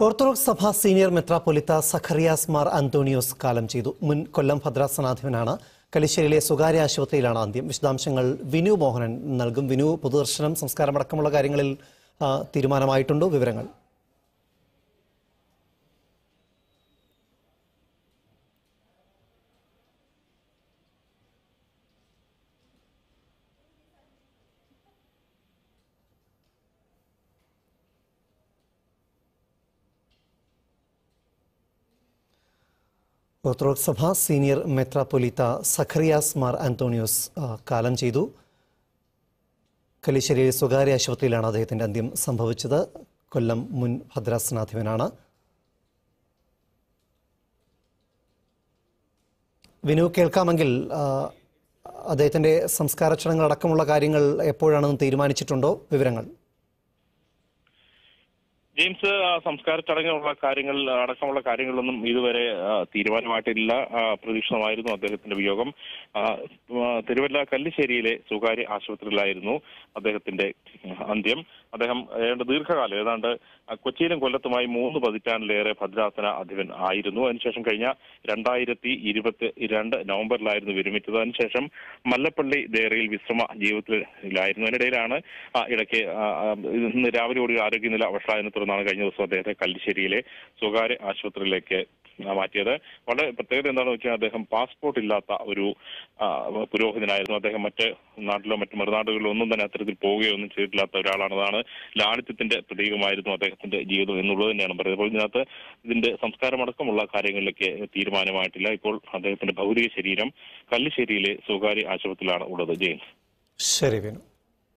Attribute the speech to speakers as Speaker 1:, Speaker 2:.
Speaker 1: orthodox സഭ senior മെത്രാപ്പൊലിത്ത സഖറിയാസ് മാർ അന്തോണിയോസ് കാലം ചെയ്തു മുൻ കൊല്ലം ഭദ്രാസനാധിപനാണ് കലിശ്ശേരിയിലെ സ്വകാര്യ ആശുപത്രിയിലാണ് അന്ത്യം വിശദാംശങ്ങൾ വിനു മോഹനൻ നൽകും വിനു പൊതുദർശനം സംസ്കാരമടക്കമുള്ള കാര്യങ്ങളിൽ ആ, തീരുമാനമായിട്ടുണ്ടോ വിവരങ്ങൾ ഓർത്തഡോക്സ് സഭ സീനിയർ മെത്രാപ്പൊലിത്ത സഖറിയാസ് മാർ അന്തോണിയോസ് ആ, കാലം ചെയ്തു കലിശ്ശേരി സ്വകാര്യ ആശുപത്രിയിലാണ് അദ്ദേഹത്തിന്റെ അന്ത്യം സംഭവിച്ചത് കൊല്ലം മുൻ ഭദ്രാസനാധിപനാണ് വിനു കേൾക്കാമെങ്കിൽ ആ, അദ്ദേഹത്തിന്റെ സംസ്കാര ചടങ്ങുകൾ അടക്കമുള്ള കാര്യങ്ങൾ എപ്പോഴാണെന്ന് തീരുമാനിച്ചിട്ടുണ്ടോ വിവരങ്ങൾ
Speaker 2: ജെയിംസ് ആ, സംസ്കാര ചടങ്ങിലുള്ള കാര്യങ്ങൾ അടക്കമുള്ള കാര്യങ്ങളൊന്നും ഇതുവരെ ആ, തീരുമാനമായിട്ടില്ല ആ, പ്രതീക്ഷിതമായിരുന്നു അദ്ദേഹത്തിന്റെ വിയോഗം ആ, ആ, തിരുവല്ല കല്ലിശ്ശേരിയിലെ സ്വകാര്യ ആശുപത്രിയിലായിരുന്നു അദ്ദേഹത്തിന്റെ അന്ത്യം അദ്ദേഹം ഏതാണ്ട് ദീർഘകാലം ഏതാണ്ട് ആ, കൊച്ചിയിലും കൊല്ലത്തുമായി മൂന്ന് പതിറ്റാണ്ടിലേറെ ഭദ്രാസന അധിപൻ ആയിരുന്നു അതിനുശേഷം കഴിഞ്ഞ രണ്ടായിരത്തി ഇരുപത്തി രണ്ട് നവംബറിലായിരുന്നു വിരമിച്ചത് അതിനുശേഷം മല്ലപ്പള്ളി ദേറയിൽ വിശ്രമ ജീവിതത്തിലായിരുന്നു അതിനിടയിലാണ് ആ, ഇടയ്ക്ക് ആ, ആ, ഇന്ന് രാവിലെ കൂടി ആരോഗ്യനില വഷളായതിനെ തുടർന്നാണ് കഴിഞ്ഞ ദിവസം അദ്ദേഹത്തെ കല്ലിശ്ശേരിയിലെ സ്വകാര്യ ആശുപത്രിയിലേക്ക് ആ, മാറ്റിയത് വളരെ പ്രത്യേകത എന്താണെന്ന് വെച്ചാൽ അദ്ദേഹം പാസ്പോർട്ട് ഇല്ലാത്ത ഒരു ആ, പുരോഹിതനായിരുന്നു അദ്ദേഹം മറ്റ് നാട്ടിലോ മറ്റ് മറുനാടുകളിലോ ഒന്നും തന്നെ അത്തരത്തിൽ പോവുകയോ ഒന്നും ചെയ്തിട്ടില്ലാത്ത ഒരാളാണെന്നാണ് ലാളിത്യത്തിന്റെ പ്രതീകമായിരുന്നു അദ്ദേഹത്തിന്റെ ജീവിതം എന്നുള്ളത് തന്നെയാണ് പറയുന്നത് അപ്പോൾ ഇതിനകത്ത് ഇതിന്റെ സംസ്കാരമടക്കമുള്ള കാര്യങ്ങളിലേക്ക് തീരുമാനമായിട്ടില്ല ഇപ്പോൾ അദ്ദേഹത്തിന്റെ ഭൗതിക ശരീരം കല്ലിശ്ശേരിയിലെ സ്വകാര്യ ആശുപത്രിയിലാണ് ഉള്ളത് ജെയിംസ്
Speaker 1: ശരി വിനു